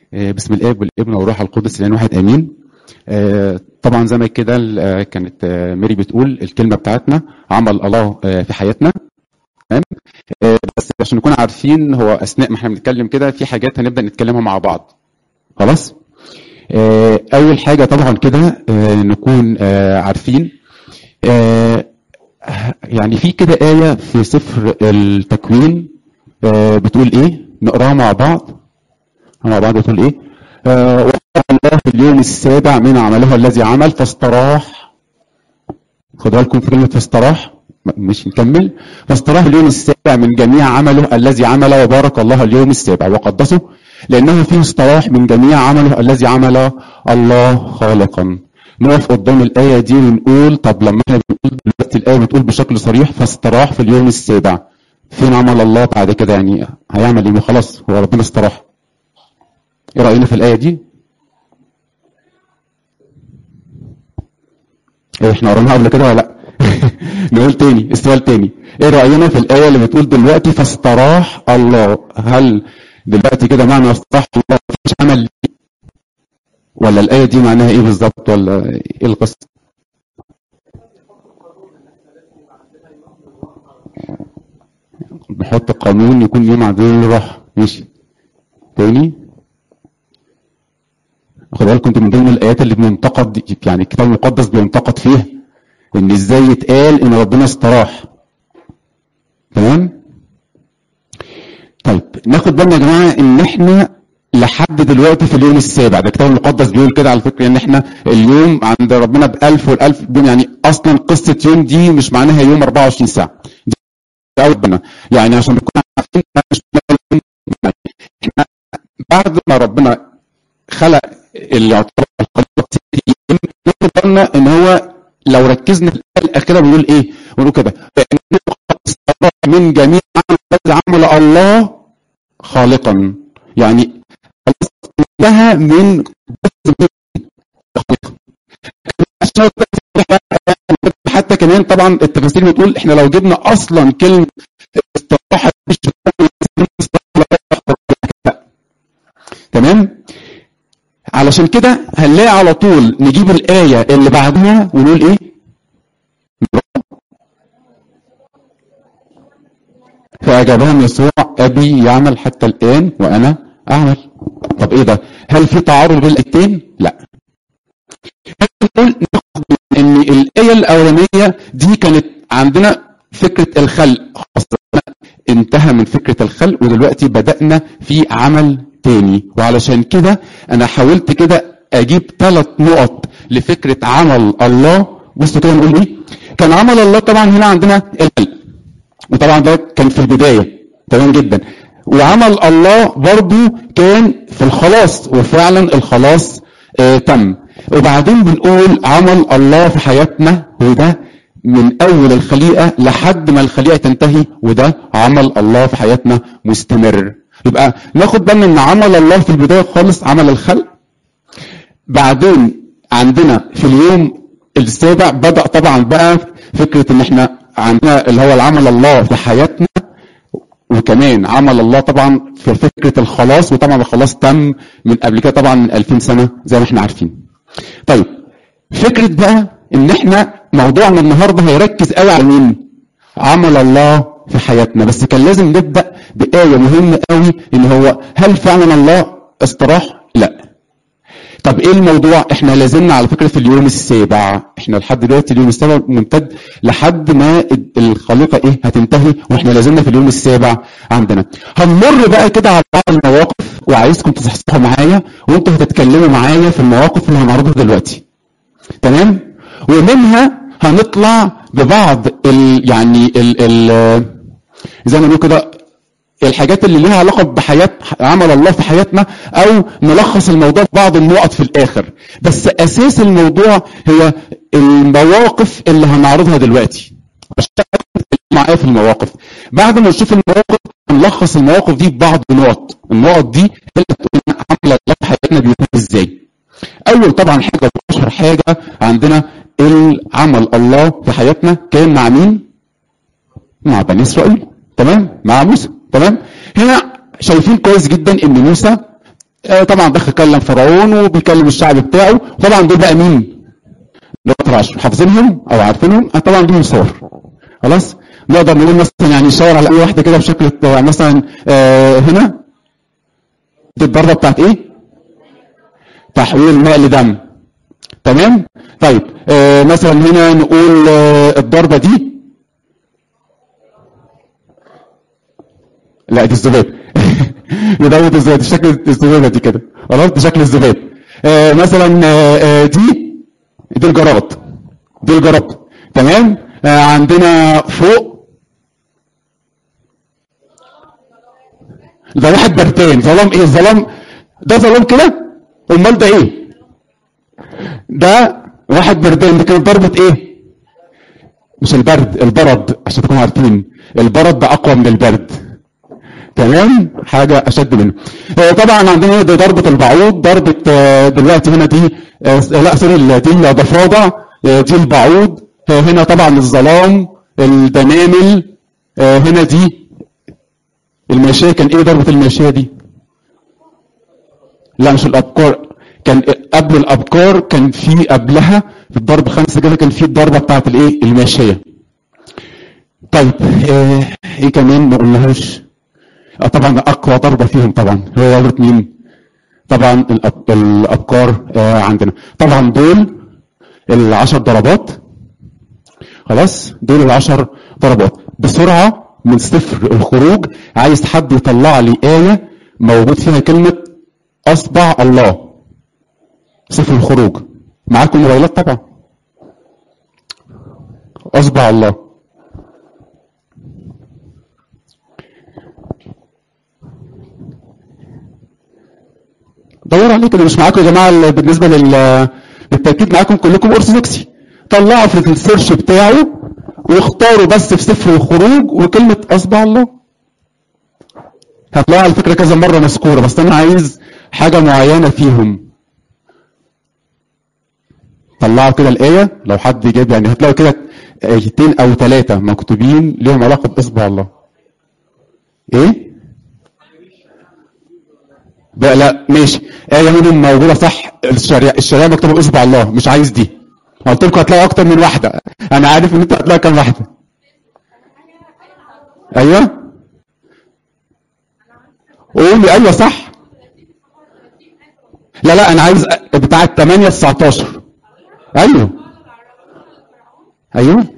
آه، بسم الاب والابن والروح القدس الان واحد امين آه، طبعا زي ما كده آه، كانت آه، ميري بتقول الكلمه بتاعتنا عمل الله آه، في حياتنا تمام آه، بس عشان نكون عارفين هو اثناء ما احنا بنتكلم كده في حاجات هنبدا نتكلمها مع بعض خلاص آه، اول حاجه طبعا كده آه، نكون آه، عارفين آه، يعني في كده آية في سفر التكوين آه، بتقول إيه؟ نقراها مع بعض مع بعض بتقول إيه؟ آه، وقال الله في اليوم السابع من عمله الذي عمل فاستراح خدوا بالكم في كلمة فاستراح م- مش نكمل فاستراح اليوم السابع من جميع عمله الذي عمل وبارك الله اليوم السابع وقدسه لأنه فيه استراح من جميع عمله الذي عمل الله خالقا نقف قدام الآية دي ونقول طب لما احنا بنقول دلوقتي الآية بتقول بشكل صريح فاستراح في اليوم السابع فين عمل الله بعد كده يعني هيعمل ايه ما خلاص هو ربنا استراح ايه رأينا في الآية دي ايه احنا قريناها قبل كده ولا لا نقول تاني السؤال تاني ايه رأينا في الآية اللي بتقول دلوقتي فاستراح الله هل دلوقتي كده معنى استراح الله مفيش عمل ليه؟ ولا الآية دي معناها ايه بالظبط ولا ايه القصة بحط قانون يكون يوم عدل الراحة ماشي تاني خد بالكم انتوا من ضمن الايات اللي بننتقد يعني الكتاب المقدس بينتقد فيها ان ازاي يتقال ان ربنا استراح تمام طيب ناخد بالنا يا جماعه ان احنا لحد دلوقتي في اليوم السابع ده الكتاب المقدس بيقول كده على فكره ان احنا اليوم عند ربنا بألف والألف بدون يعني اصلا قصه يوم دي مش معناها يوم 24 ساعه دي أول ربنا يعني عشان نكون عارفين إحنا مش يعني احنا بعد ما ربنا خلق اللي يعتبر الخليقه ست ايام ناخد بالنا ان هو لو ركزنا في الايه الاخيره بيقول ايه؟ بيقول كده فإنه قد استراح من جميع عمل الذي عمل الله خالقا يعني خلاص انتهى من عشان حتى كمان طبعا التفاسير بتقول احنا لو جبنا اصلا كلمه استراحه مش تمام علشان كده هنلاقي على طول نجيب الآية اللي بعدها ونقول إيه؟ فأجابهم يسوع أبي يعمل حتى الآن وأنا أعمل طب إيه ده؟ هل في تعارض بين الآيتين؟ لا نقول ناخد إن الآية الأولانية دي كانت عندنا فكرة الخلق خلاص انتهى من فكرة الخلق ودلوقتي بدأنا في عمل تاني وعلشان كده انا حاولت كده اجيب ثلاث نقط لفكرة عمل الله بصوا كده نقول ايه كان عمل الله طبعا هنا عندنا الخلق وطبعا ده كان في البداية تمام جدا وعمل الله برضو كان في الخلاص وفعلا الخلاص آه تم وبعدين بنقول عمل الله في حياتنا وده من اول الخليقه لحد ما الخليقه تنتهي وده عمل الله في حياتنا مستمر يبقى ناخد بالنا ان عمل الله في البدايه خالص عمل الخلق بعدين عندنا في اليوم السابع بدا طبعا بقى فكره ان احنا عندنا اللي هو العمل الله في حياتنا وكمان عمل الله طبعا في فكره الخلاص وطبعا الخلاص تم من قبل كده طبعا من 2000 سنه زي ما احنا عارفين. طيب فكره بقى ان احنا موضوعنا النهارده هيركز قوي على مين؟ عمل الله في حياتنا بس كان لازم نبدا بايه مهمه قوي ان هو هل فعلا الله استراح؟ لا. طب ايه الموضوع؟ احنا لازلنا على فكره في اليوم السابع، احنا لحد دلوقتي اليوم السابع ممتد لحد ما الخليقه ايه هتنتهي واحنا لازلنا في اليوم السابع عندنا. هنمر بقى كده على بعض المواقف وعايزكم تصحصحوا معايا وانتوا هتتكلموا معايا في المواقف اللي هنعرضها دلوقتي. تمام؟ ومنها هنطلع ببعض ال يعني ال ال زي ما بنقول كده الحاجات اللي ليها علاقه بحياه عمل الله في حياتنا او نلخص الموضوع ببعض النقط في الاخر بس اساس الموضوع هي المواقف اللي هنعرضها دلوقتي معايا في المواقف بعد ما نشوف المواقف نلخص المواقف دي ببعض النقط النقط دي اللي بتقول لنا عمل الله في حياتنا بيتم ازاي اول طبعا حاجه واشهر حاجه عندنا العمل الله في حياتنا كان مع مين مع بني اسرائيل تمام مع موسى تمام هنا شايفين كويس جدا ان موسى آه، طبعا دخل كلم فرعون وبيكلم الشعب بتاعه طبعا دول بقى مين؟ اللي هو العشر حافظينهم او عارفينهم آه، طبعا دول صور خلاص نقدر نقول مثلا يعني يشاور على اي واحده كده بشكل يعني مثلا آه، هنا دي الضربه بتاعت ايه؟ تحويل ماء لدم تمام؟ طيب آه، مثلا هنا نقول آه، الضربه دي لا دي الذباب دي ضربه الذباب دي شكل الذبابه دي كده خلاص دي شكل الذباب آه، مثلا آه، آه، دي دي الجراد دي الجراد تمام آه، عندنا فوق ده واحد بردان ظلام ايه ظلام ده ظلام كده امال ده ايه ده واحد بردان دي كانت ضربه ايه مش البرد البرد عشان تكونوا عارفين البرد ده اقوى من البرد تمام حاجه اشد منه آه، طبعا عندنا هنا دي ضربه البعوض ضربه آه، دلوقتي هنا دي آه، لا سوري دي الضفادع آه، دي البعوض آه، هنا طبعا الظلام الدنامل آه، هنا دي الماشيه كان ايه ضربه الماشيه دي لا مش الابكار كان قبل الابكار كان في قبلها في الضرب خمسه كده كان في الضربه بتاعت الايه الماشيه طيب آه، ايه كمان ما قلناهوش آه، طبعا اقوى ضربه فيهم طبعا هو ضربه مين طبعا الأب- الابكار آه، عندنا طبعا دول العشر ضربات خلاص دول العشر ضربات بسرعه من سفر الخروج عايز حد يطلع لي ايه موجود فيها كلمه اصبع الله سفر الخروج معاكم موبايلات طبعا اصبع الله دوروا عليه كده مش معاكم يا جماعه ال- بالنسبه لل بالتاكيد معاكم كلكم ارثوذكسي طلعوا في السيرش بتاعه واختاروا بس في سفر الخروج وكلمه اصبع الله هتلاقوا على فكره كذا مره مذكوره بس انا عايز حاجه معينه فيهم طلعوا كده الايه لو حد جاب يعني هتلاقوا كده ايتين او ثلاثه مكتوبين ليهم علاقه باصبع الله ايه بقى لا ماشي آية منهم موجودة صح الشريعة الشريعة مكتوبة بإصبع الله مش عايز دي قلت لكم هتلاقوا أكتر من واحدة أنا عارف إن أنت هتلاقي كام واحدة أيوه قولي أيوه صح لا لا أنا عايز بتاع 8 19 أيوه أيوه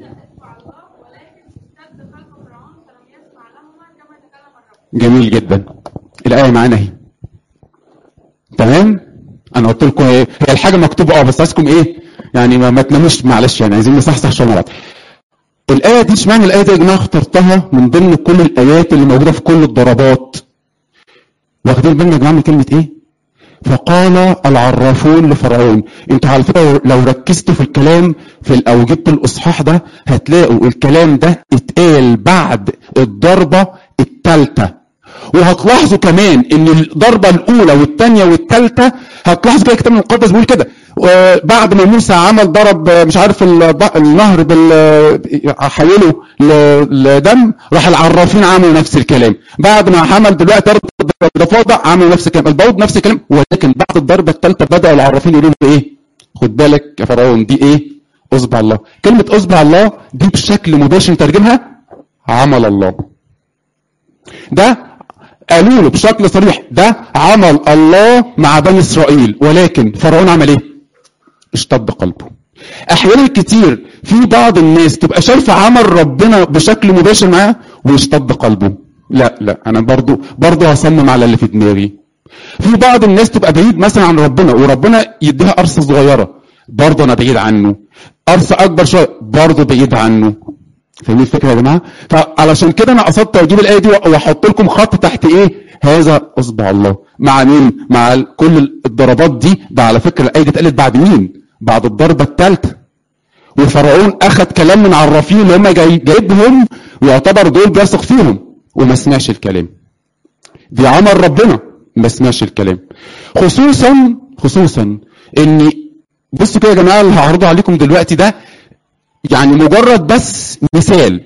جميل جدا الآية معانا اهي تمام انا قلت لكم ايه هي الحاجه مكتوبه اه بس عايزكم ايه يعني ما, ما تناموش معلش يعني عايزين نصحصح شويه مع بعض الايه دي اشمعنى الايه دي يا جماعه اخترتها من ضمن كل الايات اللي موجوده في كل الضربات واخدين بالنا يا جماعه من كلمه ايه فقال العرافون لفرعون انتوا على فكره لو ركزتوا في الكلام في ال- او جبتوا الاصحاح ده هتلاقوا الكلام ده اتقال بعد الضربه الثالثه وهتلاحظوا كمان ان الضربه الاولى والثانيه والثالثه هتلاحظوا كده الكتاب المقدس بيقول كده آه، بعد ما موسى عمل ضرب آه، مش عارف الض- النهر بال آه، حوله ل- لدم راح العرافين عملوا نفس الكلام بعد ما عمل دلوقتي ضرب الضفادع عملوا نفس الكلام البعوض نفس الكلام ولكن بعد الضربه الثالثه بداوا العرافين يقولوا له ايه خد بالك يا فرعون دي ايه اصبع الله كلمه اصبع الله دي بشكل مباشر نترجمها عمل الله ده قالوا له بشكل صريح ده عمل الله مع بني اسرائيل ولكن فرعون عمل ايه؟ اشتد قلبه. احيانا كتير في بعض الناس تبقى شايفه عمل ربنا بشكل مباشر معاه ويشتد قلبه. لا لا انا برضو برضو هصمم على اللي في دماغي. في بعض الناس تبقى بعيد مثلا عن ربنا وربنا يديها قرصه صغيره برضه انا بعيد عنه. قرصه اكبر شويه برضه بعيد عنه. فاهمين الفكره يا جماعه؟ فعلشان كده انا قصدت اجيب الايه دي واحط لكم خط تحت ايه؟ هذا اصبع الله مع مين؟ مع ال- كل الضربات دي ده على فكره الايه دي اتقالت بعد مين؟ بعد الضربه الثالثه وفرعون اخذ كلام من عرافين اللي هم جاي جايبهم ويعتبر دول بيثق فيهم وما سمعش الكلام دي عمل ربنا ما سمعش الكلام خصوصا خصوصا ان بصوا كده يا جماعه اللي هعرضه عليكم دلوقتي ده يعني مجرد بس مثال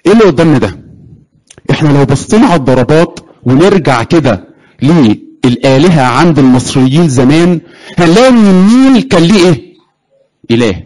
ايه اللي قدامنا ده احنا لو بصينا على الضربات ونرجع كده للآلهة عند المصريين زمان هنلاقي ان النيل كان ليه ايه اله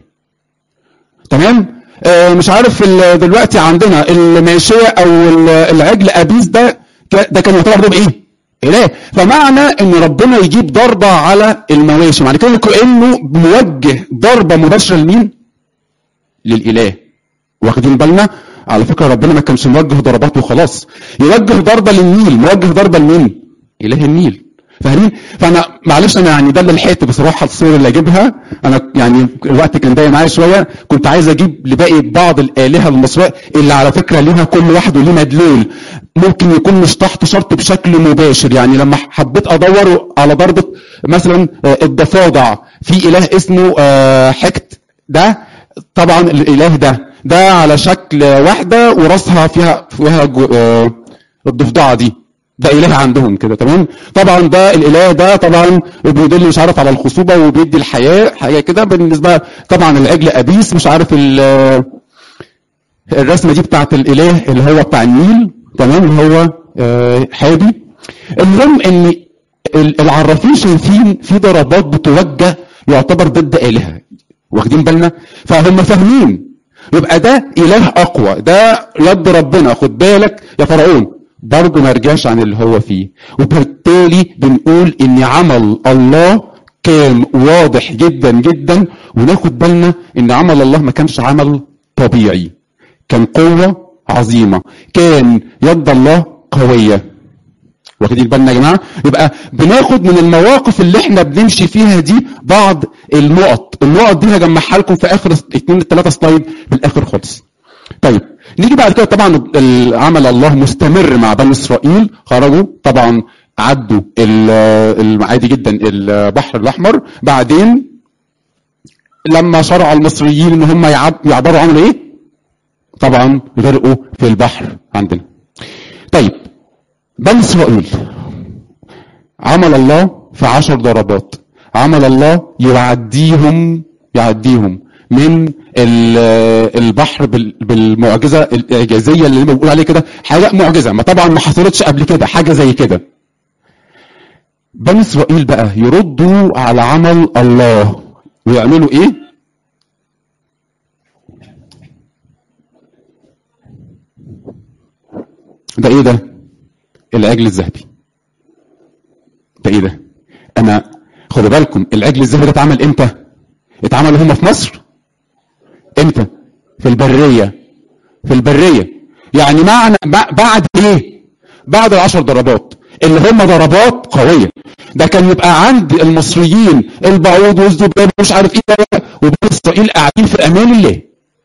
تمام آه مش عارف ال- دلوقتي عندنا الماشية او ال- العجل ابيس ده ك- ده كان يعتبر ضرب ايه اله فمعنى ان ربنا يجيب ضربة على المواشي معنى كده كأنه موجه ضربة مباشرة لمين للاله واخدين بالنا على فكره ربنا ما كانش موجه ضربات وخلاص يوجه ضربه للنيل موجه ضربه لمين اله النيل فاهمين فانا معلش انا يعني ده اللي لحقت بصراحه الصور اللي اجيبها انا يعني الوقت كان ضايق معايا شويه كنت عايز اجيب لباقي بعض الالهه المصريه اللي على فكره ليها كل واحد وليه مدلول ممكن يكون مش تحت شرط بشكل مباشر يعني لما حبيت ادور على ضربه مثلا آه، الضفادع في اله اسمه آه، حكت ده طبعا الاله ده ده على شكل واحده وراسها فيها فيها جو- آه، الضفدعه دي ده اله عندهم كده تمام طبعا ده الاله ده طبعا بيدل مش عارف على الخصوبه وبيدي الحياه حاجه كده بالنسبه طبعا العجل ابيس مش عارف ال- الرسمه دي بتاعت الاله اللي هو بتاع النيل تمام اللي هو آه، حابي المهم ان ال- العرافين شايفين في ضربات بتوجه يعتبر ضد الهه واخدين بالنا فهم فاهمين يبقى ده اله اقوى ده يد ربنا خد بالك يا فرعون برضه ما رجعش عن اللي هو فيه وبالتالي بنقول ان عمل الله كان واضح جدا جدا وناخد بالنا ان عمل الله ما كانش عمل طبيعي كان قوة عظيمة كان يد الله قوية واخدين بالنا يا جماعه يبقى بناخد من المواقف اللي احنا بنمشي فيها دي بعض النقط النقط دي هجمعها لكم في اخر اثنين ثلاثه سلايد في الاخر خالص طيب نيجي بعد كده طبعا العمل الله مستمر مع بني اسرائيل خرجوا طبعا عدوا ال- العادي جدا البحر الاحمر بعدين لما شرع المصريين ان هم يعب- يعبروا عملوا ايه طبعا غرقوا في البحر عندنا طيب بني اسرائيل عمل الله في عشر ضربات عمل الله يعديهم يعديهم من ال- البحر بال- بالمعجزه الاعجازيه اللي بنقول عليه كده حاجه معجزه ما طبعا ما حصلتش قبل كده حاجه زي كده بني اسرائيل بقى يردوا على عمل الله ويعملوا ايه ده ايه ده العجل الذهبي ده ايه ده انا خدوا بالكم العجل الذهبي ده اتعمل امتى اتعمل هم في مصر امتى في البريه في البريه يعني معنى بع- بعد ايه بعد العشر ضربات اللي هم ضربات قويه ده كان يبقى عند المصريين البعوض والذباب ومش عارف ايه ده، وبني اسرائيل قاعدين في امان الله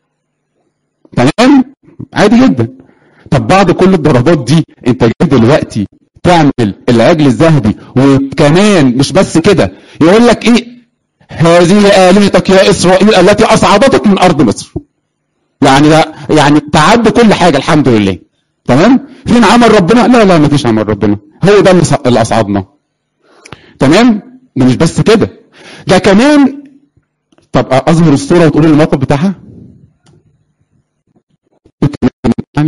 تمام عادي جدا طب بعد كل الضربات دي انت جاي دلوقتي تعمل العجل الذهبي وكمان مش بس كده يقول لك ايه هذه آلهتك يا إسرائيل التي أصعدتك من أرض مصر يعني ده يعني تعد كل حاجة الحمد لله تمام فين عمل ربنا لا لا مفيش عمل ربنا هو ده اللي ص- اللي أصعدنا تمام ده مش بس كده ده كمان طب أظهر الصورة وتقول الموقف بتاعها يعني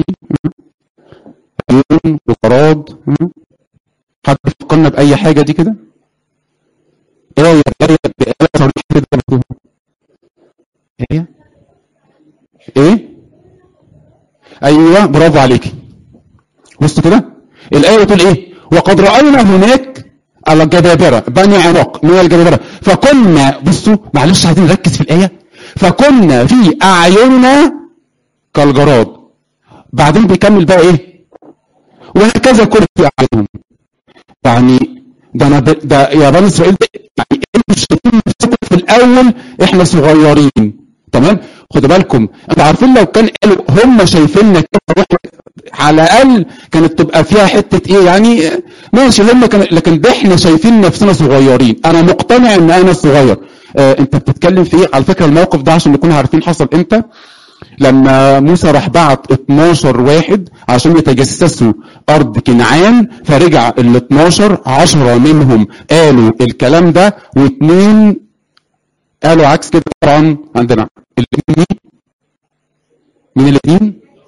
عيون وقراض حد فكرنا بأي حاجة دي كده آية آية بآية صريحة كده مكتوبة آية إيه؟ أيوه برافو عليكي بصوا كده الآية بتقول إيه؟ وقد رأينا هناك الجبابرة بني عراق من الجبابرة فكنا بصوا معلش عايزين نركز في الآية فكنا في أعيننا كالجراد بعدين بيكمل بقى إيه؟ وهكذا كل في أعينهم يعني ده انا ب... ده يا بني اسرائيل ده يعني انتوا شايفين نفسكم في الاول احنا صغيرين تمام خدوا بالكم انتوا عارفين لو كان قالوا هم شايفيننا كده واحنا على الاقل كانت تبقى فيها حته ايه يعني ماشي هم كان لكن ده احنا شايفين نفسنا صغيرين انا مقتنع ان انا صغير آه انت بتتكلم في ايه على فكره الموقف ده عشان نكون عارفين حصل امتى لما موسى راح بعت 12 واحد عشان يتجسسوا ارض كنعان فرجع ال 12 10 منهم قالوا الكلام ده واثنين قالوا عكس كده طبعا عندنا الاثنين مين من الاثنين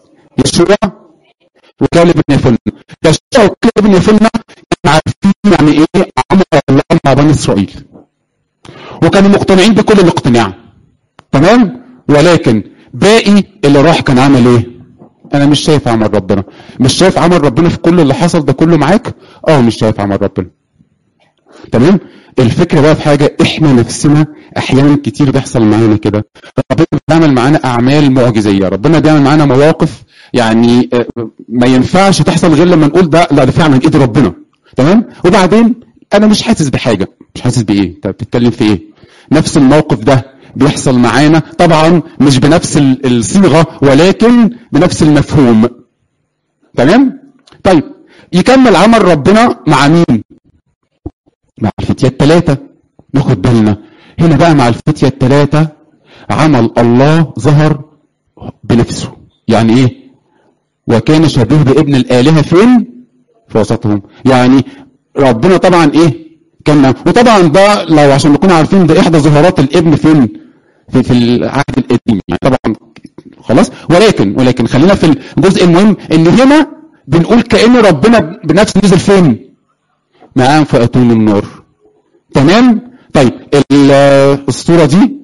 يشوع وكالب بن يفنة يشوع وكالب بن يفنة كانوا عارفين يعني ايه عمل الله مع بني اسرائيل وكانوا مقتنعين بكل الاقتناع تمام ولكن باقي اللي راح كان عمل ايه انا مش شايف عمل ربنا مش شايف عمل ربنا في كل اللي حصل ده كله معاك اه مش شايف عمل ربنا تمام الفكره بقى في حاجه احنا نفسنا احيانا كتير بيحصل معانا كده ربنا بيعمل معانا اعمال معجزيه ربنا بيعمل معانا مواقف يعني آه، ما ينفعش تحصل غير لما نقول ده لا ده فعلا ايد ربنا تمام وبعدين انا مش حاسس بحاجه مش حاسس بايه انت بتتكلم في ايه نفس الموقف ده بيحصل معانا طبعا مش بنفس ال- الصيغه ولكن بنفس المفهوم تمام طيب يكمل عمل ربنا مع مين مع الفتية الثلاثة ناخد بالنا هنا بقى مع الفتية الثلاثة عمل الله ظهر بنفسه يعني ايه وكان شبيه بابن الآلهة فين في وسطهم يعني ربنا طبعا ايه كان وطبعا ده لو عشان نكون عارفين ده احدى ظهورات الابن فين في, في العهد القديم يعني طبعا خلاص ولكن ولكن خلينا في الجزء المهم ان هنا بنقول كأن ربنا بنفسه نزل فين معاه في اتون النار تمام طيب ال- الصورة دي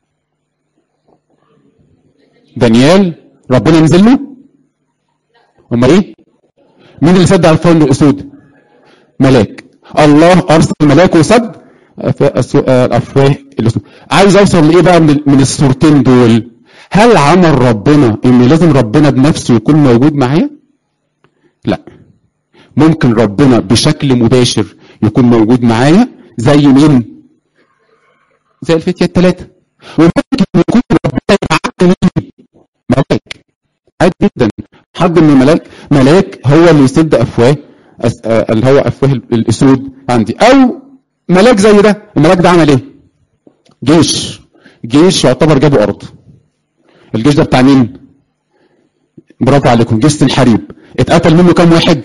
دانيال ربنا نزل له امال ايه مين اللي سد على الفرن الاسود ملاك الله ارسل ملاك وسد أف- أس- الافواه الاسود عايز اوصل لايه بقى من من الصورتين دول هل عمل ربنا ان لازم ربنا بنفسه يكون موجود معايا لا ممكن ربنا بشكل مباشر يكون موجود معايا زي مين زي الفتية الثلاثة وممكن يكون ربنا يبعت مين ملاك عادي جدا حد من الملاك ملاك هو اللي يسد افواه أس- آه، اللي هو افواه ال- الاسود عندي او ملاك زي ده الملاك ده عمل ايه جيش جيش يعتبر جابوا ارض الجيش ده بتاع مين برافو عليكم جيش سنحريب اتقتل منه كام واحد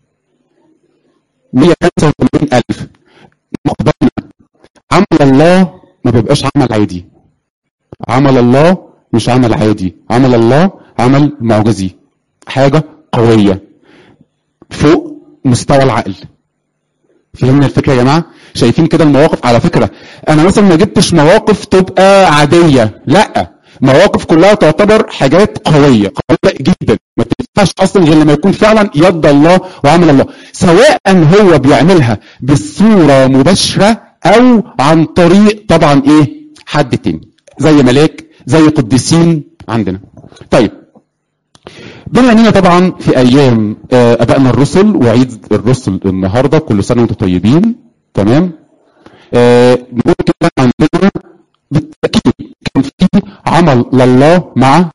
185 ألف مقبلنا عمل الله ما بيبقاش عمل عادي عمل الله مش عمل عادي عمل الله عمل معجزي حاجة قوية فوق مستوى العقل فهمنا الفكرة يا جماعة شايفين كده المواقف على فكرة انا مثلا ما جبتش مواقف تبقى عادية لا مواقف كلها تعتبر حاجات قوية قوية جدا ما تنفعش اصلا غير لما يكون فعلا يد الله وعمل الله سواء هو بيعملها بصورة مباشرة او عن طريق طبعا ايه حد تاني زي ملاك زي قديسين عندنا طيب بما اننا طبعا في ايام آه، ابائنا الرسل وعيد الرسل النهارده كل سنه وانتم طيبين تمام آه، نقول كده عندنا بالتاكيد كان في عمل لله مع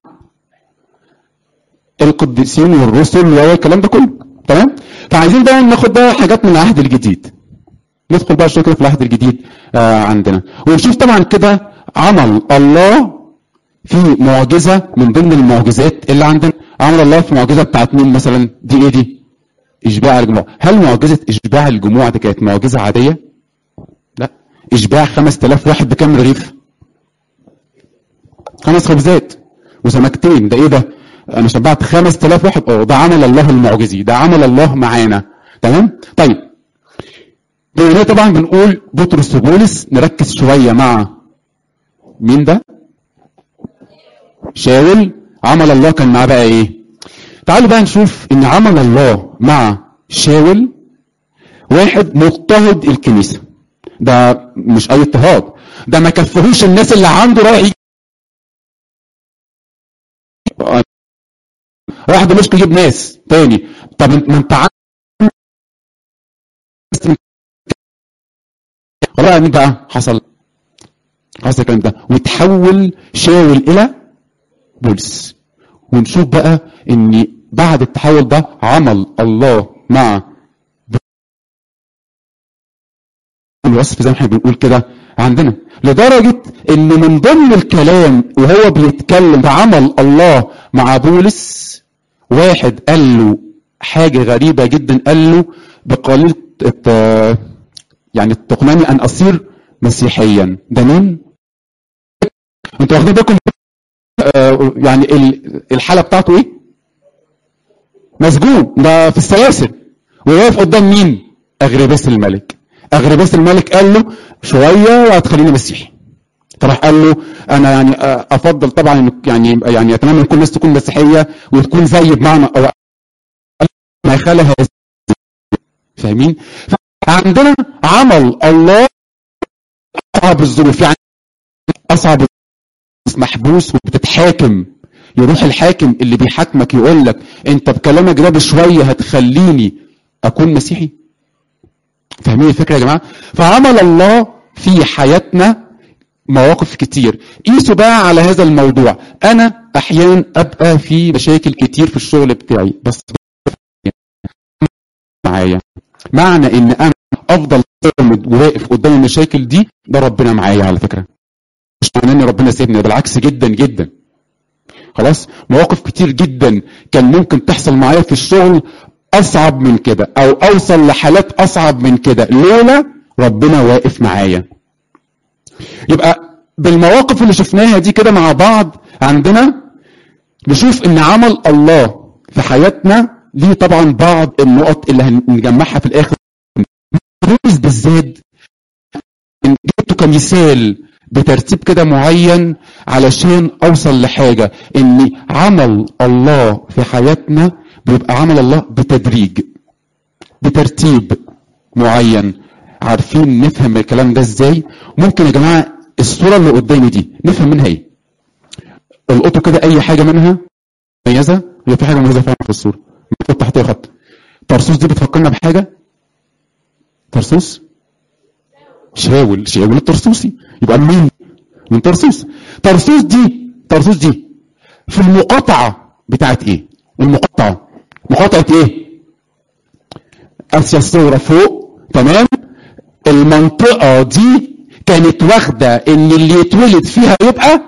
القديسين والرسل والكلام ده كله تمام فعايزين بقى ناخد بقى حاجات من العهد الجديد ندخل بقى شويه كده في العهد الجديد آه عندنا ونشوف طبعا كده عمل الله في معجزه من ضمن المعجزات اللي عندنا عمل الله في معجزه بتاعت مين مثلا دي ايه دي اشباع الجموع هل معجزه اشباع الجموع دي كانت معجزه عاديه لا اشباع 5000 واحد بكام رغيف خمس خبزات وسمكتين ده ايه ده انا شبعت 5000 واحد اه ده عمل الله المعجزي ده عمل الله معانا تمام طيب هنا طبعا بنقول بطرس وبولس نركز شويه مع مين ده شاول عمل الله كان معاه بقى ايه تعالوا بقى نشوف ان عمل الله مع شاول واحد مضطهد الكنيسه ده مش اي اضطهاد ده ما كفهوش الناس اللي عنده رايح يجي- راح دمشق يجيب ناس تاني طب انت- ما انت عارف خلاص مين بقى حصل حصل الكلام ده وتحول شاول الى بولس ونشوف بقى ان بعد التحول ده عمل الله مع الوصف زي ما احنا بنقول كده عندنا لدرجة ان من ضمن الكلام وهو بيتكلم بعمل الله مع بولس واحد قال له حاجة غريبة جدا قال له بقليل الت- يعني تقنعني ان اصير مسيحيا ده مين؟ انتوا واخدين بالكم آه، يعني ال- الحالة بتاعته ايه؟ مسجون ده في السلاسل وواقف قدام مين اغرباس الملك اغرباس الملك قال له شويه وهتخليني مسيحي فراح قال له انا يعني افضل طبعا يعني يعني اتمنى ان كل الناس تكون مسيحيه وتكون زي بمعنى او ما يخالها فاهمين عندنا عمل الله اصعب الظروف يعني اصعب محبوس وبتتحاكم يروح الحاكم اللي بيحاكمك يقول لك انت بكلامك ده بشويه هتخليني اكون مسيحي فاهمين الفكره يا جماعه فعمل الله في حياتنا مواقف كتير قيسوا بقى على هذا الموضوع انا احيانا ابقى في مشاكل كتير في الشغل بتاعي بس معايا معنى ان انا افضل صامد وواقف قدام المشاكل دي ده ربنا معايا على فكره مش معناه ان ربنا سيبني بالعكس جدا جدا خلاص مواقف كتير جدا كان ممكن تحصل معايا في الشغل اصعب من كده او اوصل لحالات اصعب من كده لولا ربنا واقف معايا يبقى بالمواقف اللي شفناها دي كده مع بعض عندنا نشوف ان عمل الله في حياتنا ليه طبعا بعض النقط اللي هنجمعها في الاخر بولس بالذات جبته كمثال بترتيب كده معين علشان اوصل لحاجه ان عمل الله في حياتنا بيبقى عمل الله بتدريج بترتيب معين عارفين نفهم الكلام ده ازاي ممكن يا جماعه الصوره اللي قدامي دي نفهم منها ايه القطوا كده اي حاجه منها مميزه هي في حاجه مميزه فعلا في الصوره مكتوب تحتها خط طرسوس دي بتفكرنا بحاجه طرسوس شاول شاول الطرسوسي يبقى مين من طرسوس طرسوس دي طرسوس دي في المقاطعه بتاعت ايه المقاطعه مقاطعه ايه اسيا الصغرى فوق تمام المنطقه دي كانت واخده ان اللي يتولد فيها يبقى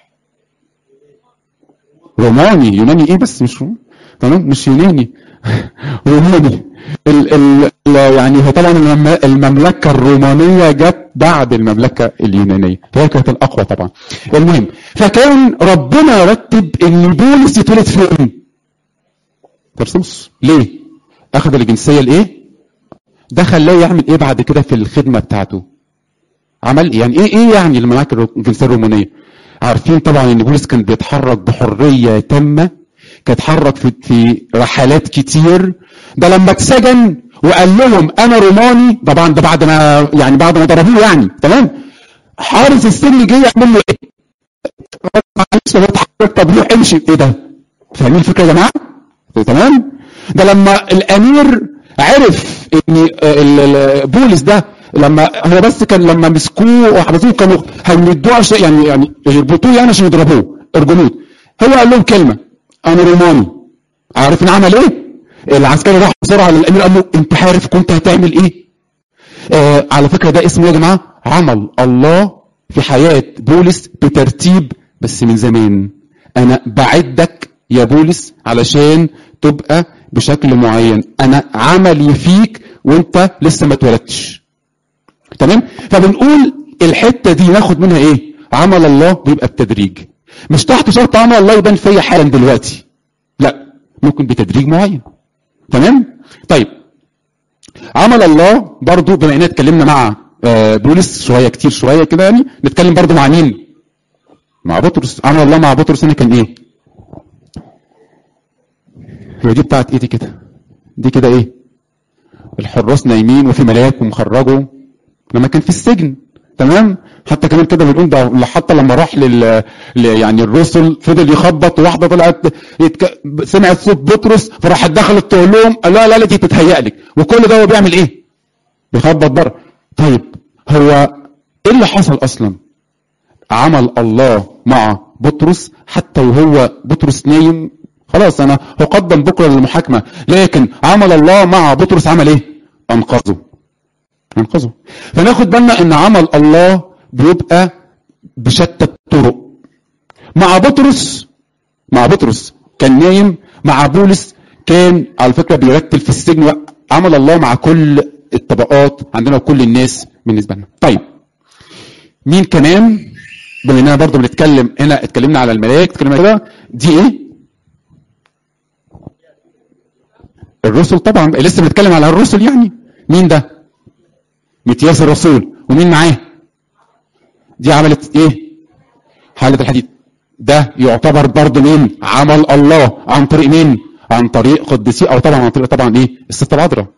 روماني يوناني ايه بس مش روماني تمام مش يوناني روماني ال ال يعني هو طبعا المملكه الرومانيه جت بعد المملكه اليونانيه فهي كانت الاقوى طبعا المهم فكان ربنا رتب ان بولس يتولد فين ترسوس ليه اخذ الجنسيه الايه ده خلاه يعمل ايه بعد كده في الخدمه بتاعته عمل ايه يعني ايه ايه يعني المملكه الجنسيه الرومانيه عارفين طبعا ان بولس كان بيتحرك بحريه تامه كان اتحرك في في رحلات كتير ده لما اتسجن وقال لهم انا روماني طبعا ده بعد ما يعني بعد ما ضربوه يعني تمام حارس السجن جه يعمل له ايه؟ معلش بتحرك طب روح امشي ايه ده؟ فاهمين الفكره يا جماعه؟ تمام؟ ده لما الامير عرف ان بولس ده لما هو بس كان لما مسكوه وحبسوه كانوا هيمدوه عشان يعني يعني يربطوه يعني عشان يضربوه ارجموه هو قال لهم كلمه انا روماني عارفين عمل ايه؟ العسكري راح بسرعه للامير قال له انت عارف كنت هتعمل ايه؟ آه على فكره ده اسمه يا جماعه عمل الله في حياه بولس بترتيب بس من زمان انا بعدك يا بولس علشان تبقى بشكل معين انا عملي فيك وانت لسه ما اتولدتش تمام فبنقول الحته دي ناخد منها ايه عمل الله بيبقى بتدريج مش تحت شرط عمل الله يبان فيا حالا دلوقتي لا ممكن بتدريج معين تمام طيب عمل الله برضو بما اننا اتكلمنا مع بولس شويه كتير شويه كده يعني نتكلم برضو مع مين مع بطرس عمل الله مع بطرس هنا كان ايه هي دي بتاعت ايه دي كده دي كده ايه الحراس نايمين وفي ملاك ومخرجوا لما كان في السجن تمام حتى كمان كده بنقول ده حتى لما راح لل يعني الرسل فضل يخبط وواحده طلعت يتك... سمعت صوت بطرس فراحت دخلت تقول لهم لا لا لا دي تتهيأ لك وكل ده هو بيعمل ايه؟ بيخبط بره طيب هو ايه اللي حصل اصلا؟ عمل الله مع بطرس حتى وهو بطرس نايم خلاص انا هقدم بكره للمحاكمه لكن عمل الله مع بطرس عمل ايه؟ انقذه انقذه فناخد بالنا ان عمل الله بيبقى بشتى الطرق مع بطرس مع بطرس كان نايم مع بولس كان على فكره بيرتل في السجن عمل الله مع كل الطبقات عندنا وكل الناس بالنسبه لنا طيب مين كمان بما اننا برضه بنتكلم هنا اتكلمنا على الملاك اتكلمنا كده دي ايه الرسل طبعا لسه بنتكلم على الرسل يعني مين ده متياس الرسول ومين معاه دي عملت ايه حالة الحديد ده يعتبر برضه مين عمل الله عن طريق مين عن طريق قدسي او طبعا عن طريق طبعا ايه الست العذراء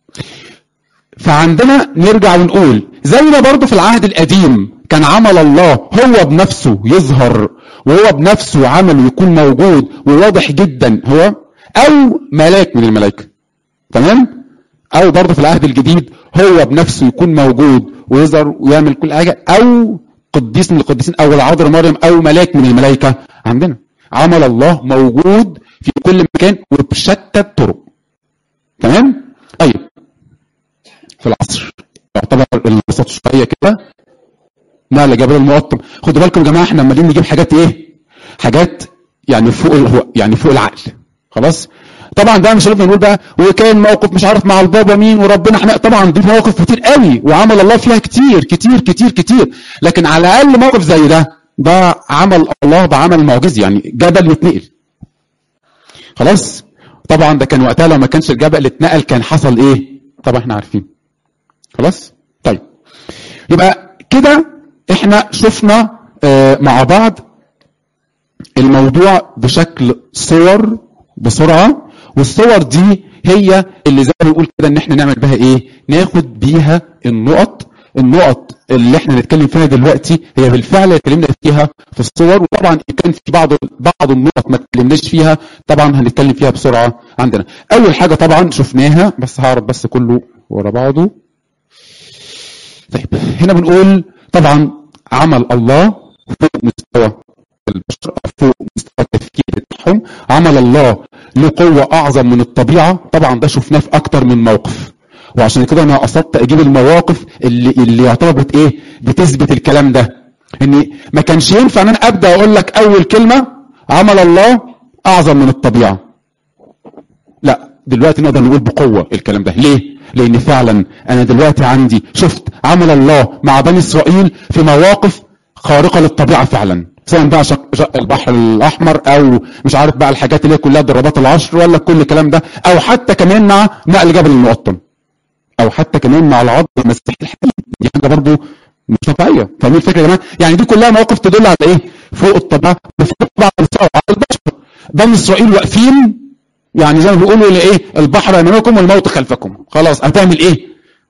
فعندنا نرجع ونقول زي ما برضه في العهد القديم كان عمل الله هو بنفسه يظهر وهو بنفسه عمله يكون موجود وواضح جدا هو او ملاك من الملائكه تمام او برضه في العهد الجديد هو بنفسه يكون موجود ويظهر ويعمل كل حاجه او قديس من القديسين او العذراء مريم او ملاك من الملائكه عندنا عمل الله موجود في كل مكان وبشتى الطرق تمام طيب في العصر يعتبر البساط شويه كده نقل جبل المقطم خدوا بالكم يا جماعه احنا عمالين نجيب حاجات ايه حاجات يعني فوق ال- يعني فوق العقل خلاص طبعا ده مش هنفضل نقول بقى وكان موقف مش عارف مع البابا مين وربنا حماق طبعا دي مواقف كتير قوي وعمل الله فيها كتير كتير كتير كتير لكن على الاقل موقف زي ده ده عمل الله بعمل معجزي يعني جبل يتنقل خلاص طبعا ده كان وقتها لو ما كانش الجبل اتنقل كان حصل ايه طبعا احنا عارفين خلاص طيب يبقى كده احنا شفنا آه، مع بعض الموضوع بشكل صور بسرعه والصور دي هي اللي زي ما بنقول كده ان احنا نعمل بها ايه ناخد بيها النقط النقط اللي احنا نتكلم فيها دلوقتي هي بالفعل اتكلمنا فيها في الصور وطبعا إن كان في بعض بعض النقط ما اتكلمناش فيها طبعا هنتكلم فيها بسرعه عندنا اول حاجه طبعا شفناها بس هعرض بس كله ورا بعضه طيب هنا بنقول طبعا عمل الله فوق مستوى البشر أو فوق مستوى التفكير بتاعهم عمل الله له قوة أعظم من الطبيعة طبعا ده شفناه في أكتر من موقف وعشان كده أنا قصدت أجيب المواقف اللي اللي يعتبر بت إيه بتثبت الكلام ده إن ما كانش ينفع إن أنا أبدأ أقول لك أول كلمة عمل الله أعظم من الطبيعة لا دلوقتي نقدر نقول بقوة الكلام ده ليه؟ لأن فعلا أنا دلوقتي عندي شفت عمل الله مع بني إسرائيل في مواقف خارقة للطبيعة فعلا سواء بقى شق شق البحر الأحمر أو مش عارف بقى الحاجات اللي هي كلها ضربات العشر ولا كل الكلام ده أو حتى كمان مع نقل جبل المقطم أو حتى كمان مع العض المسيح الحقيقي دي حاجة برضه مش طبيعية فاهمين الفكرة يا جماعة؟ يعني دي كلها مواقف تدل على إيه؟ فوق الطبيعة وفوق الطبيعة على البشر بني إسرائيل واقفين يعني زي ما بيقولوا لايه البحر امامكم والموت خلفكم خلاص هتعمل ايه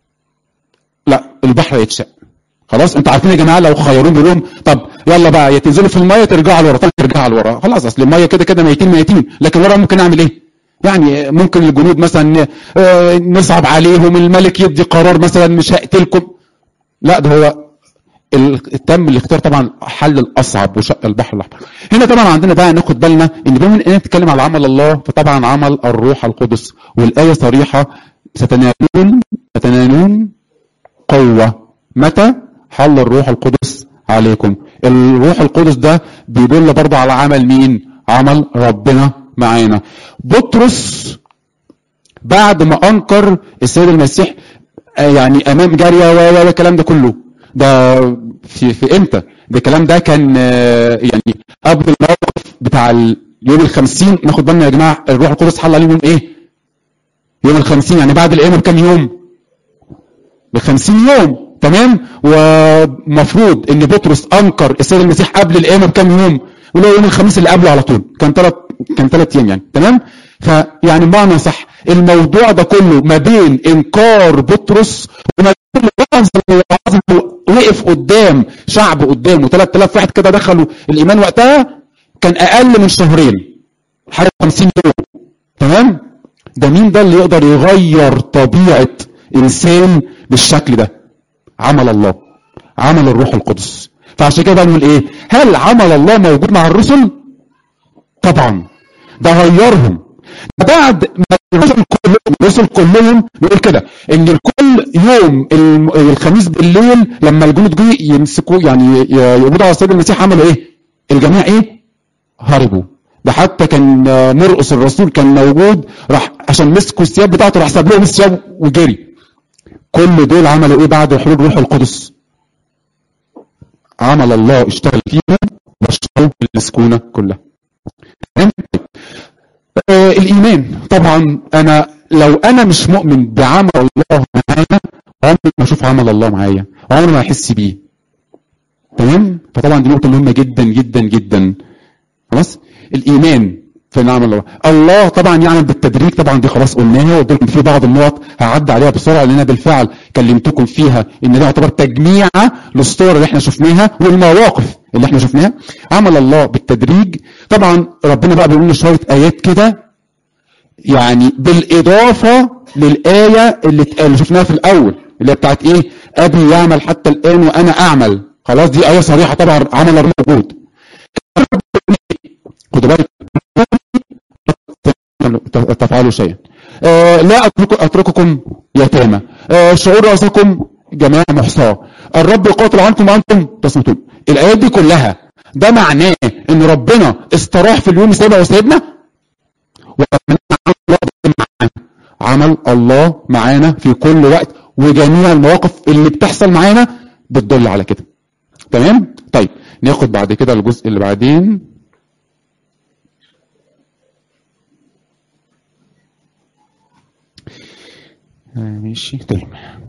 لا البحر يتشق خلاص انتوا عارفين يا جماعه لو خيرون بيقول لهم طب يلا بقى يا تنزلوا في الميه ترجعوا لورا طب ترجعوا لورا خلاص اصل الميه كده كده ميتين ميتين لكن ورا ممكن اعمل ايه يعني ممكن الجنود مثلا آه، نصعب عليهم الملك يدي قرار مثلا مش هقتلكم لا ده هو التم الاختيار طبعا حل الاصعب وشق البحر الاحمر هنا طبعا عندنا بقى ناخد بالنا ان بما اننا نتكلم على عمل الله فطبعا عمل الروح القدس والايه صريحه ستنالون ستنالون قوه متى حل الروح القدس عليكم الروح القدس ده بيدل برضه على عمل مين عمل ربنا معانا بطرس بعد ما انكر السيد المسيح آه، يعني امام جاريه و- و- والكلام ده كله ده في في امتى ده الكلام ده كان آه، يعني قبل الموقف بتاع اليوم الخمسين ناخد بالنا يا جماعه الروح القدس حل عليهم يوم ايه يوم الخمسين يعني بعد القيامه بكام يوم بخمسين يوم تمام ومفروض ان بطرس انكر السيد المسيح قبل القيامه بكام يوم ولو يوم الخميس اللي قبله على طول كان ثلاث كان ثلاث ايام يعني تمام فيعني بمعنى صح الموضوع ده كله ما بين انكار بطرس وما بين الوعظ الوعظ وقف قدام شعب قدامه 3000 واحد كده دخلوا الايمان وقتها كان اقل من شهرين حاجه 50 يوم تمام ده مين ده اللي يقدر يغير طبيعه انسان بالشكل ده عمل الله عمل الروح القدس فعشان كده بقى نقول ايه هل عمل الله موجود مع الرسل طبعا ده غيرهم ده بعد ما الرسل كلهم الرسل كلهم بيقول كده ان الكل يوم الم- الخميس بالليل لما الجنود جه يمسكوا يعني ي- يقبضوا على السيد المسيح عملوا ايه الجميع ايه هربوا ده حتى كان آه، مرقس الرسول كان موجود راح عشان مسكوا الثياب بتاعته راح ساب لهم الثياب وجري كل دول عملوا ايه بعد حلول روح القدس عمل الله اشتغل فيهم واشتغلوا السكونة كلها تمام؟ آه الايمان طبعا انا لو انا مش مؤمن بعمل الله معايا عمري ما اشوف عمل الله معايا عمري ما احس بيه تمام فطبعا دي نقطه مهمه جدا جدا جدا خلاص الايمان في نعم الله الله طبعا يعمل بالتدريج طبعا دي خلاص قلناها وقلت لكم في بعض النقط هعدي عليها بسرعه لان انا بالفعل كلمتكم فيها ان ده يعتبر تجميعه للصور اللي احنا شفناها والمواقف اللي احنا شفناها عمل الله بالتدريج طبعا ربنا بقى بيقول لنا شويه ايات كده يعني بالاضافه للايه اللي اتقال- اللي شفناها في الاول اللي هي بتاعت ايه ابي يعمل حتى الان وانا اعمل خلاص دي ايه صريحه طبعا عمل الله موجود خدوا بالك تفعلوا شيئا آه لا أترك أترككم يتامى آه شعور رأسكم جماعة محصاة الرب يقاتل عنكم وأنتم تصمتون الآيات دي كلها ده معناه إن ربنا استراح في اليوم سابع وسيبنا ومن عمل الله معانا في كل وقت وجميع المواقف اللي بتحصل معانا بتدل على كده تمام طيب ناخد بعد كده الجزء اللي بعدين آه، ماشي طيب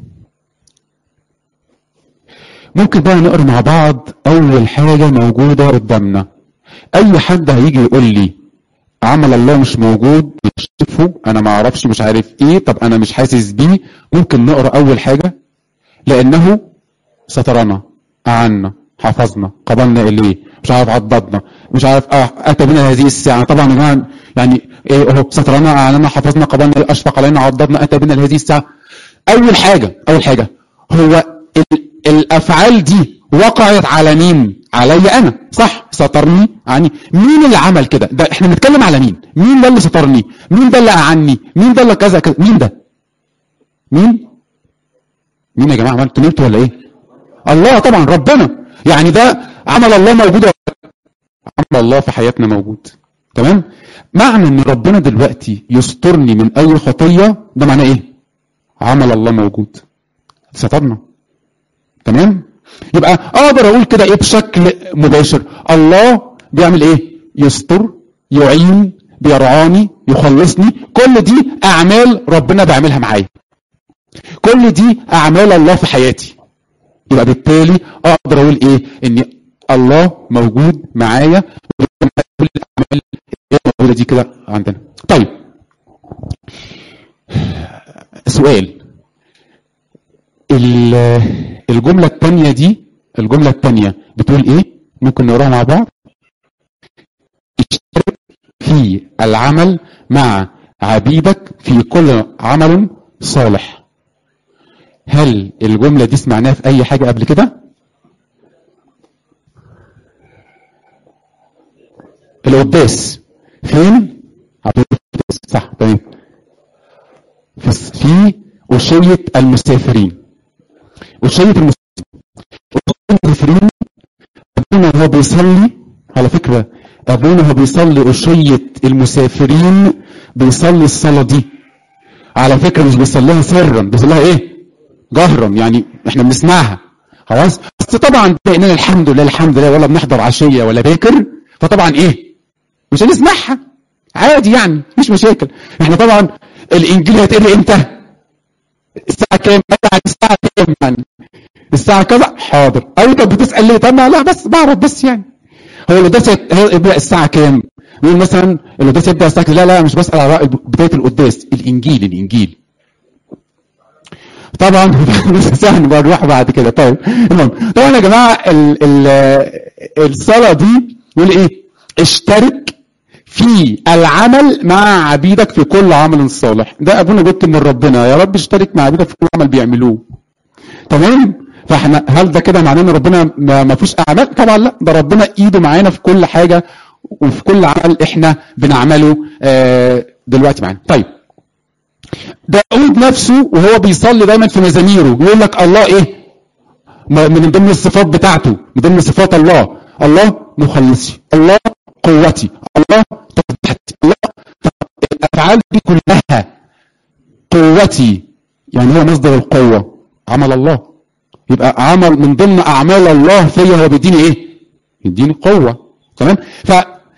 ممكن بقى نقرا مع بعض اول حاجه موجوده قدامنا اي حد هيجي يقول لي عمل الله مش موجود مش شايفه انا ما اعرفش مش عارف ايه طب انا مش حاسس بيه ممكن نقرا اول حاجه لانه سترنا اعنا حفظنا قبلنا اليه مش عارف عضدنا مش عارف آه اتى بنا هذه الساعه طبعا يا جماعه يعني ايه اهو سترنا اعلنا حفظنا قبلنا إيه اشفق علينا عضدنا اتى بنا لهذه الساعه اول حاجه اول حاجه هو ال- الافعال دي وقعت على مين علي انا صح سترني عني مين اللي عمل كده ده احنا بنتكلم على مين مين ده اللي سترني مين ده اللي اعني مين ده اللي كذا كذا مين ده مين مين يا جماعه عملتوا نمتوا ولا ايه الله طبعا ربنا يعني ده عمل الله موجود ولا لا؟ عمل الله في حياتنا موجود تمام معنى ان ربنا دلوقتي يسترني من اي خطيه ده معناه ايه عمل الله موجود سترنا تمام يبقى اقدر اقول كده ايه بشكل مباشر الله بيعمل ايه يستر يعين بيرعاني يخلصني كل دي اعمال ربنا بيعملها معايا كل دي اعمال الله في حياتي يبقى بالتالي اقدر اقول ايه ان الله موجود معايا كل الاعمال اللي موجوده دي كده عندنا طيب سؤال ال- الجملة التانية دي الجملة التانية بتقول ايه ممكن نقراها مع بعض اشترك في العمل مع عبيدك في كل عمل صالح هل الجملة دي سمعناها في اي حاجة قبل كده القداس فين عبيد القداس صح تمام في في أشية المسافرين أشية المسافرين أبونا وهو بيصلي على فكرة أبونا وهو بيصلي أشية المسافرين بيصلي الصلاة دي على فكرة مش بيصليها سرا بيصليها إيه؟ جهرا يعني إحنا بنسمعها خلاص بس طبعا بقينا الحمد لله الحمد لله ولا بنحضر عشية ولا باكر فطبعا إيه؟ مش هنسمعها عادي يعني مش مشاكل احنا طبعا الانجيل هيتقري امتى الساعه كام يعني الساعه كام يعني الساعه كذا حاضر اي طب بتسال ليه طب ما لا بس بعرف بس يعني هو القداس هيت- هيبدا الساعه كام يقول مثلا القداس يبدا الساعه كذا. لا لا مش بسال على رأي بدايه القداس الانجيل الانجيل طبعا سهل نبقى نروح بعد كده طيب المهم طبعا يا جماعه ال ال الصلاه دي يقول ايه اشترك في العمل مع عبيدك في كل عمل صالح ده ابونا جبت من ربنا يا رب اشترك مع عبيدك في كل عمل بيعملوه تمام فاحنا هل ده كده معناه ان ربنا ما ما فيش اعمال طبعا لا ده ربنا ايده معانا في كل حاجه وفي كل عمل احنا بنعمله آه، دلوقتي معانا طيب داود نفسه وهو بيصلي دايما في مزاميره يقول لك الله ايه م- من ضمن الصفات بتاعته من ضمن صفات الله الله مخلصي الله قوتي الله تسبيحتي الله الافعال دي كلها قوتي يعني هو مصدر القوه عمل الله يبقى عمل من ضمن اعمال الله فيا هو بيديني ايه يديني قوه تمام ف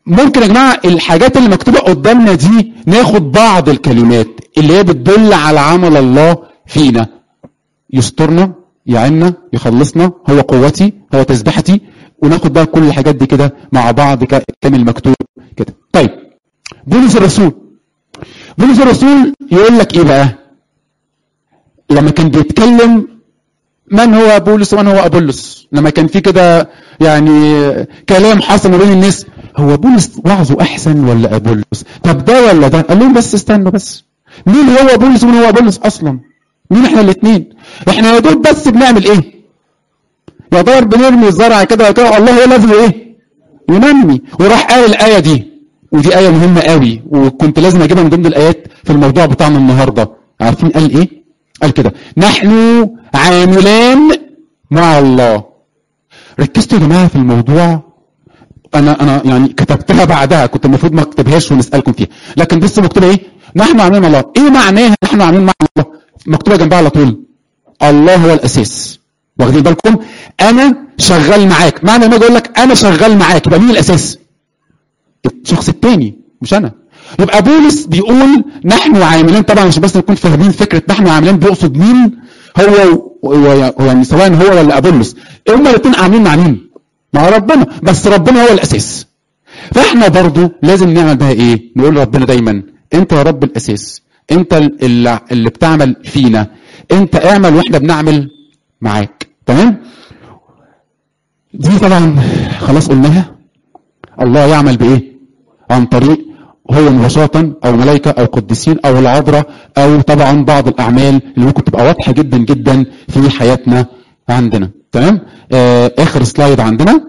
ممكن يا جماعه الحاجات اللي مكتوبه قدامنا دي ناخد بعض الكلمات اللي هي بتدل على عمل الله فينا يسترنا يعنا يخلصنا هو قوتي هو تسبحتي وناخد بقى كل الحاجات دي كده مع بعض كامل مكتوب كده طيب بولس الرسول بولس الرسول يقول لك ايه بقى لما كان بيتكلم من هو بولس ومن هو ابولس لما كان في كده يعني كلام حصل ما بين الناس هو بولس وعظه احسن ولا ابولس طب ده ولا ده قال لهم بس استنوا بس مين هو بولس ومين هو ابولس اصلا مين احنا الاثنين احنا يا دوب بس بنعمل ايه يعتبر بنرمي الزرع كده وكده الله هو الذي ايه ينمي وراح قال الايه دي ودي ايه مهمه قوي وكنت لازم اجيبها من ضمن الايات في الموضوع بتاعنا النهارده عارفين قال ايه قال كده نحن عاملان مع الله ركزتوا يا جماعه في الموضوع انا انا يعني كتبتها بعدها كنت المفروض ما اكتبهاش ونسالكم فيها لكن بص مكتوبه ايه نحن عاملين مع الله ايه معناها نحن عاملين مع الله مكتوبه جنبها على طول الله هو الاساس واخدين بالكم انا شغال معاك معنى لما اقول لك انا شغال معاك يبقى مين الاساس الشخص الثاني مش انا يبقى بولس بيقول نحن عاملين طبعا عشان بس نكون فاهمين فكره نحن عاملين بيقصد مين هو هو يعني سواء هو ولا ابولس هما الاثنين عاملين مع مين؟ مع ربنا بس ربنا هو الاساس فاحنا برضو لازم نعمل بها ايه؟ نقول لربنا دايما انت يا رب الاساس انت اللي, اللي بتعمل فينا انت اعمل واحنا بنعمل معاك تمام؟ دي طبعا خلاص قلناها الله يعمل بايه؟ عن طريق هو مباشرة أو ملائكة أو قديسين أو العذراء أو طبعا بعض الأعمال اللي ممكن تبقى واضحة جدا جدا في حياتنا عندنا تمام آه آخر سلايد عندنا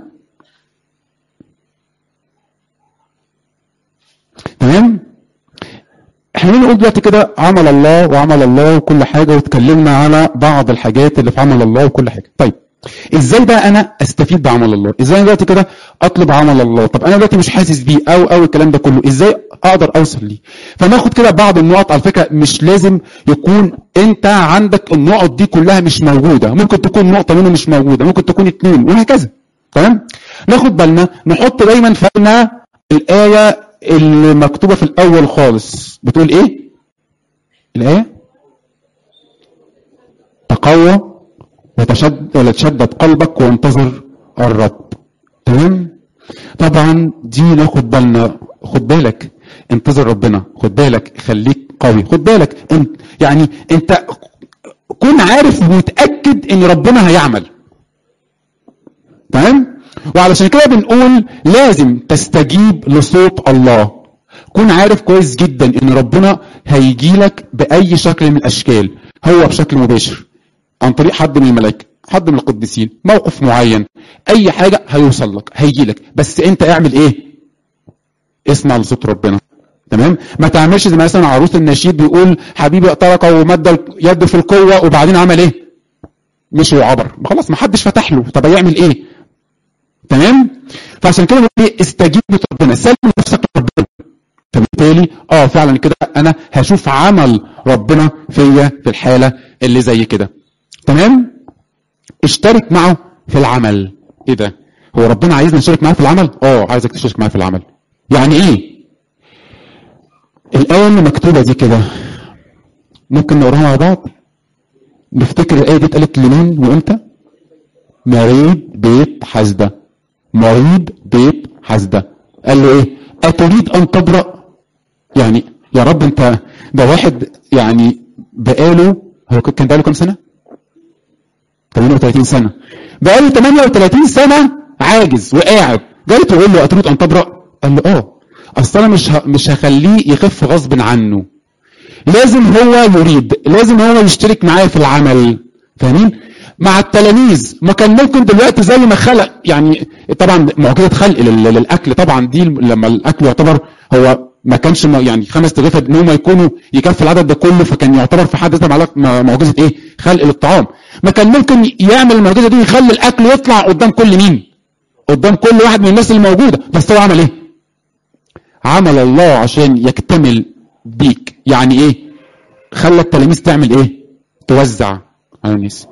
تمام احنا نقول دلوقتي كده عمل الله وعمل الله وكل حاجة واتكلمنا على بعض الحاجات اللي في عمل الله وكل حاجة طيب ازاي بقى انا استفيد بعمل الله ازاي انا دلوقتي كده اطلب عمل الله طب انا دلوقتي مش حاسس بيه او او الكلام ده كله ازاي اقدر اوصل ليه فناخد كده بعض النقط على فكره مش لازم يكون انت عندك النقط دي كلها مش موجوده ممكن تكون نقطه منهم مش موجوده ممكن تكون اتنين وهكذا تمام ناخد بالنا نحط دايما في بالنا الايه اللي مكتوبه في الاول خالص بتقول ايه الايه تقوى وتشد وتشدد قلبك وانتظر الرب تمام طبعا دي ناخد بالنا خد بالك انتظر ربنا خد بالك خليك قوي خد بالك انت يعني انت كن عارف ومتاكد ان ربنا هيعمل تمام وعلشان كده بنقول لازم تستجيب لصوت الله كن عارف كويس جدا ان ربنا هيجي لك باي شكل من الاشكال هو بشكل مباشر عن طريق حد من الملائكه حد من القديسين موقف معين اي حاجه هيوصل لك هيجي لك بس انت اعمل ايه اسمع لصوت ربنا تمام ما تعملش زي مثلا عروس النشيد بيقول حبيبي اقترق ومد يده في القوه وبعدين عمل ايه مشي وعبر خلاص ما حدش فتح له طب يعمل ايه تمام فعشان كده بنقول ايه استجيب لربنا سلم نفسك لربنا فبالتالي اه فعلا كده انا هشوف عمل ربنا فيا في الحاله اللي زي كده تمام اشترك معه في العمل ايه ده هو ربنا عايزنا نشارك معاه في العمل اه عايزك تشارك معاه في العمل يعني ايه الايه اللي مكتوبه دي كده ممكن نقراها مع بعض نفتكر الايه دي اتقالت لمين وامتى مريض بيت حسده مريض بيت حسده قال له ايه اتريد ان تبرأ يعني يا رب انت ده واحد يعني بقاله هو كان بقاله كام سنه 38 سنه بقاله 38 سنه عاجز وقاعد جاي تقول له اتريد ان تبرأ قال له اه اصل انا مش ه... مش هخليه يخف غصب عنه لازم هو يريد لازم هو يشترك معايا في العمل فاهمين مع التلاميذ ما كان ممكن دلوقتي زي ما خلق يعني طبعا معجزه خلق لل- للاكل طبعا دي لما الاكل يعتبر هو ما كانش م- يعني خمس رغيف ان هم يكونوا يكفي العدد ده كله فكان يعتبر في حد ذاته معلق- م- معجزه ايه؟ خلق للطعام ما كان ممكن يعمل المعجزه دي ويخلي الاكل يطلع قدام كل مين؟ قدام كل واحد من الناس اللي موجوده بس هو عمل ايه؟ عمل الله عشان يكتمل بيك يعني ايه؟ خلى التلاميذ تعمل ايه؟ توزع على الناس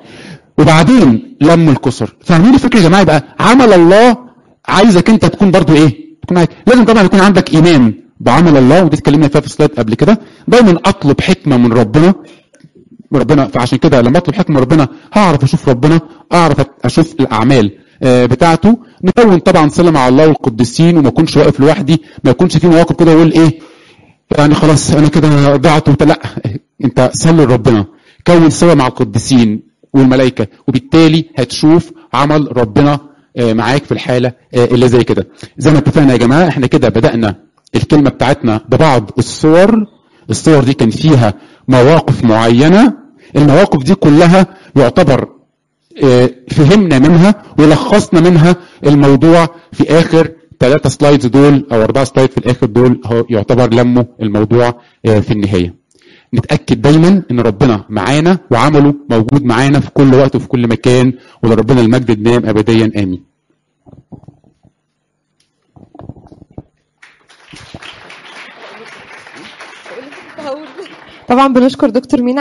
وبعدين لم الكسر فاهمين الفكره يا جماعه بقى عمل الله عايزك انت تكون برضو ايه تكون معاك لازم طبعا يكون عندك ايمان بعمل الله ودي اتكلمنا فيها في سلايد قبل كده دايما اطلب حكمه من ربنا ربنا فعشان كده لما اطلب حكمه من ربنا هعرف اشوف ربنا اعرف اشوف الاعمال آه، بتاعته نكون طبعا صله مع الله والقديسين وما اكونش واقف لوحدي ما يكونش في مواقف كده يقول ايه يعني خلاص انا كده ضعت وت- لا انت صلي لربنا كون صله مع القديسين والملائكه وبالتالي هتشوف عمل ربنا آه، معاك في الحاله آه، اللي زي كده زي ما اتفقنا يا جماعه احنا كده بدانا الكلمه بتاعتنا ببعض الصور الصور دي كان فيها مواقف معينه المواقف دي كلها يعتبر آه، فهمنا منها ولخصنا منها الموضوع في اخر ثلاثة سلايدز دول او اربعة سلايد في الاخر دول هو يعتبر لموا الموضوع آه، في النهاية نتأكد دايما ان ربنا معانا وعمله موجود معانا في كل وقت وفي كل مكان ولربنا المجد الدائم ابديا امين طبعا بنشكر دكتور مينا